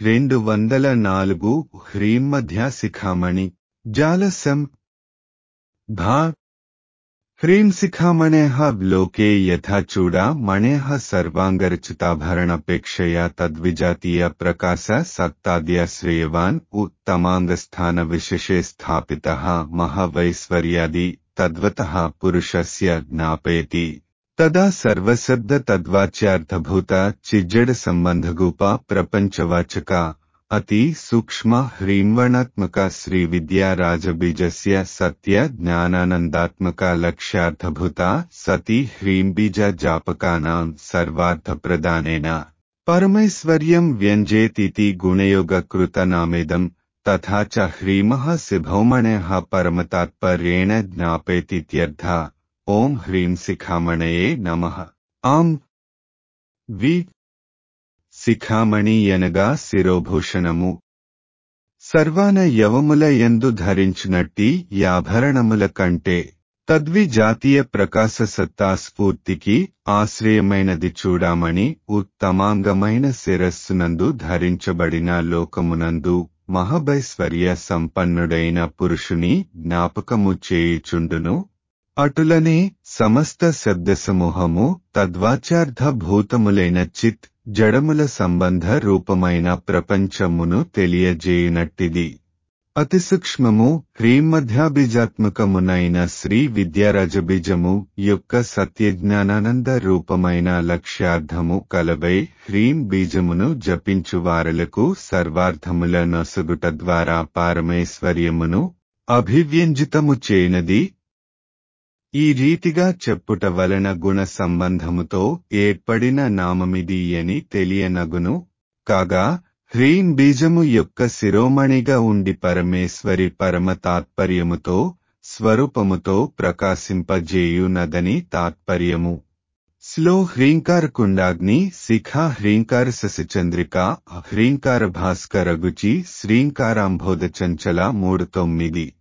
రెండు వందల నాలుగు హ్రీం మధ్య శిఖామణి జాలసం భా హ్రీం శిఖామణేః లోకే యథా చూడామణేః సర్వాంగరచితాభరణపేక్షయా తద్విజాతీయ ప్రకాశ సత్తాద్య శ్రేయవాన్ ఉత్తమాంగస్థాన విశేషే స్థాపితః మహావైశ్వర్యాది తద్వతః పురుషస్య జ్ఞాపయతి తదా సర్వశబ్ద తద్వాచ్యార్థభూత చిజ్జడ సంబంధగూప ప్రపంచవాచక అతి సూక్ష్మ హ్రీంవర్ణాత్మక శ్రీ విద్యా రాజబీజస్య సత్య జ్ఞానానందాత్మక లక్ష్యార్థభూత సతి హ్రీంబీజ జాపకానాం సర్వార్థప్రదానేన పరమైశ్వర్యం వ్యంజేతితి గుణయోగకృతనామేదం తథా చ హ్రీమః శిభౌమణయః పరమతాత్పర్యేణ జ్ఞాపయतीत्यర్థ ఓం హ్రీం శిఖామణయే నమః ఆం వి శిఖామణి అనగా శిరోభూషణము సర్వాన యవముల ఎందు ధరించినట్టి యాభరణముల కంటే తద్వి జాతీయ ప్రకాశ సత్తా స్ఫూర్తికి ఆశ్రయమైనది చూడామణి ఉత్తమాంగమైన శిరస్సునందు ధరించబడిన లోకమునందు మహభైశ్వర్య సంపన్నుడైన పురుషుని జ్ఞాపకము చేయుచుండును అటులనే సమస్త శబ్దసమూహము తద్వాచార్థ భూతములైన చిత్ జడముల సంబంధ రూపమైన ప్రపంచమును తెలియజేయునట్టిది అతి సూక్ష్మము హ్రీమధ్యాబీజాత్మకమునైన శ్రీ విద్యారాజబీజము యొక్క సత్యజ్ఞానానంద రూపమైన లక్ష్యార్థము కలవై హ్రీం బీజమును జపించు వారలకు సర్వార్థముల నొసగుట ద్వారా పారమేశ్వర్యమును అభివ్యంజితము చేయనది ఈ రీతిగా చెప్పుట వలన గుణ సంబంధముతో ఏర్పడిన నామమిది అని తెలియనగును కాగా హ్రీం బీజము యొక్క శిరోమణిగా ఉండి పరమేశ్వరి పరమ తాత్పర్యముతో స్వరూపముతో ప్రకాశింపజేయునదని తాత్పర్యము స్లో హ్రీంకారకుండాగ్ని శిఖా హ్రీంకార ససిచంద్రిక హ్రీంకార భాస్కరగుచి శ్రీంకారాంబోధ చంచల మూడు తొమ్మిది